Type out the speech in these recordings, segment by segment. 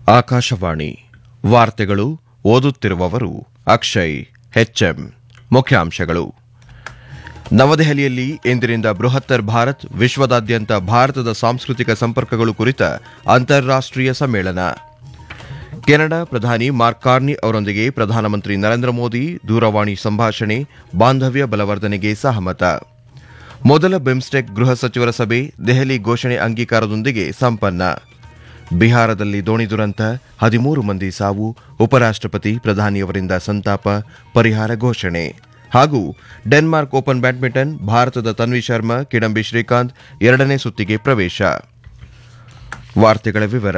ಆಕಾಶವಾಣಿ ವಾರ್ತೆಗಳು ಓದುತ್ತಿರುವವರು ಅಕ್ಷಯ್ ಹೆಚ್ಎಂ ಮುಖ್ಯಾಂಶಗಳು ನವದೆಹಲಿಯಲ್ಲಿ ಇಂದಿನಿಂದ ಬೃಹತ್ತರ್ ಭಾರತ್ ವಿಶ್ವದಾದ್ಯಂತ ಭಾರತದ ಸಾಂಸ್ಕೃತಿಕ ಸಂಪರ್ಕಗಳು ಕುರಿತ ಅಂತಾರಾಷ್ಟೀಯ ಸಮ್ಮೇಳನ ಕೆನಡಾ ಪ್ರಧಾನಿ ಮಾರ್ಕ್ ಕಾರ್ನಿ ಅವರೊಂದಿಗೆ ಪ್ರಧಾನಮಂತ್ರಿ ನರೇಂದ್ರ ಮೋದಿ ದೂರವಾಣಿ ಸಂಭಾಷಣೆ ಬಾಂಧವ್ಯ ಬಲವರ್ಧನೆಗೆ ಸಹಮತ ಮೊದಲ ಬಿಮ್ಸ್ಟೆಕ್ ಗೃಹ ಸಚಿವರ ಸಭೆ ದೆಹಲಿ ಘೋಷಣೆ ಅಂಗೀಕಾರದೊಂದಿಗೆ ಸಂಪನ್ನ ಬಿಹಾರದಲ್ಲಿ ದೋಣಿ ದುರಂತ ಹದಿಮೂರು ಮಂದಿ ಸಾವು ಉಪರಾಷ್ಟಪತಿ ಪ್ರಧಾನಿಯವರಿಂದ ಸಂತಾಪ ಪರಿಹಾರ ಘೋಷಣೆ ಹಾಗೂ ಡೆನ್ಮಾರ್ಕ್ ಓಪನ್ ಬ್ಯಾಡ್ಮಿಂಟನ್ ಭಾರತದ ತನ್ವಿ ಶರ್ಮಾ ಕಿಡಂಬಿ ಶ್ರೀಕಾಂತ್ ಎರಡನೇ ಸುತ್ತಿಗೆ ಪ್ರವೇಶ ವಾರ್ತೆಗಳ ವಿವರ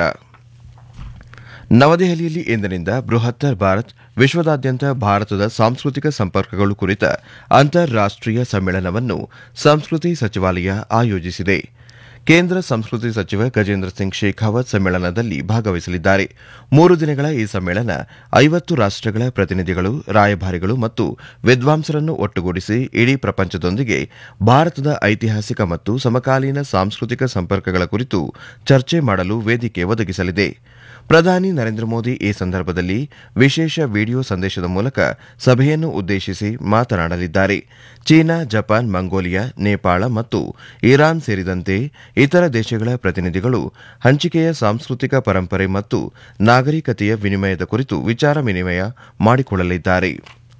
ನವದೆಹಲಿಯಲ್ಲಿ ಇಂದಿನಿಂದ ಬೃಹತ್ತರ್ ಭಾರತ್ ವಿಶ್ವದಾದ್ಯಂತ ಭಾರತದ ಸಾಂಸ್ಕೃತಿಕ ಸಂಪರ್ಕಗಳು ಕುರಿತ ಅಂತಾರಾಷ್ಟೀಯ ಸಮ್ಮೇಳನವನ್ನು ಸಂಸ್ಕೃತಿ ಸಚಿವಾಲಯ ಆಯೋಜಿಸಿದೆ ಕೇಂದ್ರ ಸಂಸ್ಕೃತಿ ಸಚಿವ ಗಜೇಂದ್ರ ಸಿಂಗ್ ಶೇಖಾವತ್ ಸಮ್ಮೇಳನದಲ್ಲಿ ಭಾಗವಹಿಸಲಿದ್ದಾರೆ ಮೂರು ದಿನಗಳ ಈ ಸಮ್ಮೇಳನ ಐವತ್ತು ರಾಷ್ಟಗಳ ಪ್ರತಿನಿಧಿಗಳು ರಾಯಭಾರಿಗಳು ಮತ್ತು ವಿದ್ವಾಂಸರನ್ನು ಒಟ್ಟುಗೂಡಿಸಿ ಇಡೀ ಪ್ರಪಂಚದೊಂದಿಗೆ ಭಾರತದ ಐತಿಹಾಸಿಕ ಮತ್ತು ಸಮಕಾಲೀನ ಸಾಂಸ್ಕೃತಿಕ ಸಂಪರ್ಕಗಳ ಕುರಿತು ಚರ್ಚೆ ಮಾಡಲು ವೇದಿಕೆ ಒದಗಿಸಲಿದೆ ಪ್ರಧಾನಿ ನರೇಂದ್ರ ಮೋದಿ ಈ ಸಂದರ್ಭದಲ್ಲಿ ವಿಶೇಷ ವಿಡಿಯೋ ಸಂದೇಶದ ಮೂಲಕ ಸಭೆಯನ್ನು ಉದ್ದೇಶಿಸಿ ಮಾತನಾಡಲಿದ್ದಾರೆ ಚೀನಾ ಜಪಾನ್ ಮಂಗೋಲಿಯಾ ನೇಪಾಳ ಮತ್ತು ಇರಾನ್ ಸೇರಿದಂತೆ ಇತರ ದೇಶಗಳ ಪ್ರತಿನಿಧಿಗಳು ಹಂಚಿಕೆಯ ಸಾಂಸ್ಕೃತಿಕ ಪರಂಪರೆ ಮತ್ತು ನಾಗರಿಕತೆಯ ವಿನಿಮಯದ ಕುರಿತು ವಿಚಾರ ವಿನಿಮಯ ಮಾಡಿಕೊಳ್ಳಲಿದ್ದಾರೆ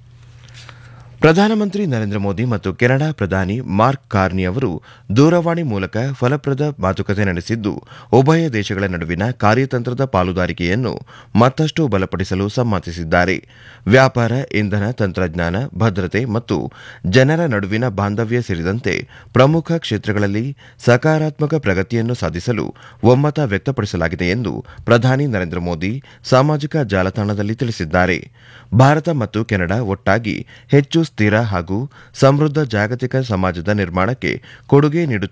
ಪ್ರಧಾನಮಂತ್ರಿ ನರೇಂದ್ರ ಮೋದಿ ಮತ್ತು ಕೆನಡಾ ಪ್ರಧಾನಿ ಮಾರ್ಕ್ ಕಾರ್ನಿ ಅವರು ದೂರವಾಣಿ ಮೂಲಕ ಫಲಪ್ರದ ಮಾತುಕತೆ ನಡೆಸಿದ್ದು ಉಭಯ ದೇಶಗಳ ನಡುವಿನ ಕಾರ್ಯತಂತ್ರದ ಪಾಲುದಾರಿಕೆಯನ್ನು ಮತ್ತಷ್ಟು ಬಲಪಡಿಸಲು ಸಮ್ಮತಿಸಿದ್ದಾರೆ ವ್ಯಾಪಾರ ಇಂಧನ ತಂತ್ರಜ್ಞಾನ ಭದ್ರತೆ ಮತ್ತು ಜನರ ನಡುವಿನ ಬಾಂಧವ್ಯ ಸೇರಿದಂತೆ ಪ್ರಮುಖ ಕ್ಷೇತ್ರಗಳಲ್ಲಿ ಸಕಾರಾತ್ಮಕ ಪ್ರಗತಿಯನ್ನು ಸಾಧಿಸಲು ಒಮ್ಮತ ವ್ಯಕ್ತಪಡಿಸಲಾಗಿದೆ ಎಂದು ಪ್ರಧಾನಿ ನರೇಂದ್ರ ಮೋದಿ ಸಾಮಾಜಿಕ ಜಾಲತಾಣದಲ್ಲಿ ತಿಳಿಸಿದ್ದಾರೆ ಭಾರತ ಮತ್ತು ಕೆನಡಾ ಒಟ್ಟಾಗಿ ಹೆಚ್ಚು ಸ್ಥಿರ ಹಾಗೂ ಸಮೃದ್ಧ ಜಾಗತಿಕ ಸಮಾಜದ ನಿರ್ಮಾಣಕ್ಕೆ ಕೊಡುಗೆ ನೀಡುತ್ತಿವೆ